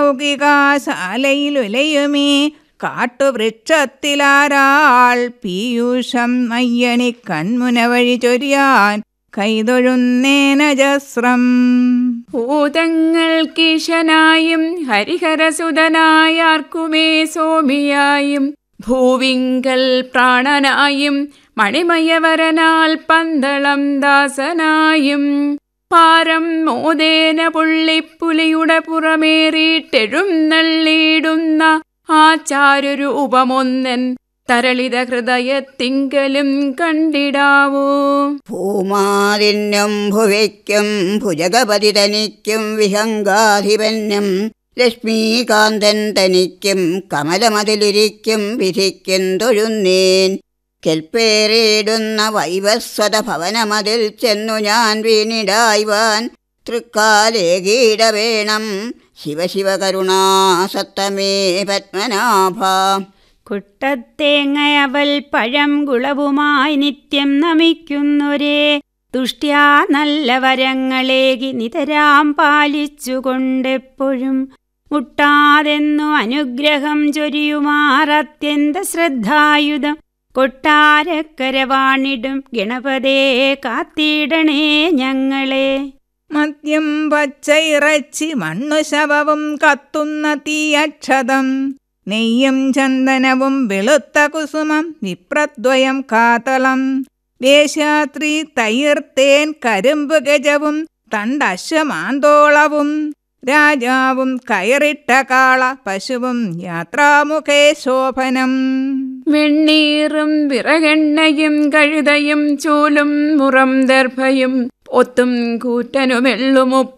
ലൗകികാശാലയിലുലയുമീ കാട്ടുവൃക്ഷത്തിലാരാൾ പീയൂഷം അയ്യണി കൺമുന വഴി ചൊരിയാൻ കൈതൊഴുന്നേനജസ്രം ഭൂതങ്ങൾക്കീശനായും ഹരിഹരസുതനായാർക്കുമേ സോമിയായും ഭൂവിങ്കൽ പ്രാണനായും മണിമയവരനാൽ പന്തളം ദാസനായും പാരം മോദേന പുള്ളിപ്പുലിയുടെ പുറമേറിയിട്ടെഴുന്നള്ളിയിടുന്ന ആചാരൂപമൊന്നൻ തരളിത ഹൃദയത്തിങ്കലും കണ്ടിടാവൂ ഭൂമാതിന്യം ഭുവയ്ക്കും ഭുജഗപതി തനിക്കും വിഹങ്കാധിപന്യം ലക്ഷ്മീകാന്തൻ തനിക്കും കമലമതിലിരിക്കും വിധിക്കും തൊഴുന്നേൻ കെൽപ്പേറിയിടുന്ന വൈവസ്വത ഭവനമതിൽ ചെന്നു ഞാൻ വീണിടായ്വാൻ തൃക്കാലേകീട വേണം ശിവശിവകരുണാസത്തമേ പത്മനാഭ കുട്ടത്തേങ്ങയവൽ പഴം കുളവുമായി നിത്യം നമിക്കുന്നൊരേ തുഷ്ട്യാ നല്ല വരങ്ങളേകി നിതരാം പാലിച്ചുകൊണ്ടെപ്പോഴും മുട്ടാതെന്നു അനുഗ്രഹം ചൊരിയുമാറത്യന്ത ശ്രദ്ധായുധം കൊട്ടാരക്കരവാണിടും ഗണപതേ കാത്തിടണേ ഞങ്ങളെ മദ്യം പച്ചയിറച്ചി മണ്ണു ശവവും കത്തുന്ന തീയക്ഷതം നെയ്യും ചന്ദനവും വെളുത്ത കുസുമം വിപ്രദ്വയം കാതളം വേശാത്രി തൈർത്തേൻ കരിമ്പ് ഗജവും തണ്ടശ്വമാന്തോളവും രാജാവും കയറിട്ട കാള പശുവും യാത്രാമുഖേ ശോഭനം വെണ്ണീറും വിറകെണ്ണയും കഴുതയും ചൂലും മുറം ദർഭയും ഒത്തും കൂറ്റനുമെള്ളുമു